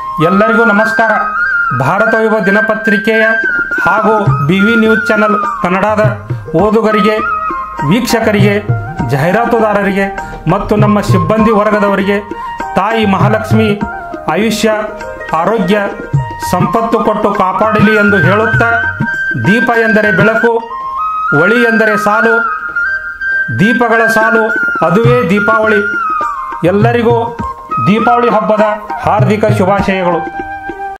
ಎಲ್ಲರಿಗೂ ನಮಸ್ಕಾರ ಭಾರತ ವೈಭವ ದಿನಪತ್ರಿಕೆಯ ಹಾಗೂ ಬಿ ವಿ ನ್ಯೂಸ್ ಚಾನಲ್ ಕನ್ನಡದ ಓದುಗರಿಗೆ ವೀಕ್ಷಕರಿಗೆ ಜಾಹೀರಾತುದಾರರಿಗೆ ಮತ್ತು ನಮ್ಮ ಸಿಬ್ಬಂದಿ ವರ್ಗದವರಿಗೆ ತಾಯಿ ಮಹಾಲಕ್ಷ್ಮಿ ಆಯುಷ್ಯ ಆರೋಗ್ಯ ಸಂಪತ್ತು ಕೊಟ್ಟು ಕಾಪಾಡಲಿ ಎಂದು ಹೇಳುತ್ತಾ ದೀಪ ಎಂದರೆ ಬೆಳಕು ಒಳಿ ಎಂದರೆ ಸಾಲು ದೀಪಗಳ ಸಾಲು ಅದುವೇ ದೀಪಾವಳಿ ಎಲ್ಲರಿಗೂ ದೀಪಾವಳಿ ಹಬ್ಬದ ಹಾರ್ದಿಕ ಶುಭಾಶಯಗಳು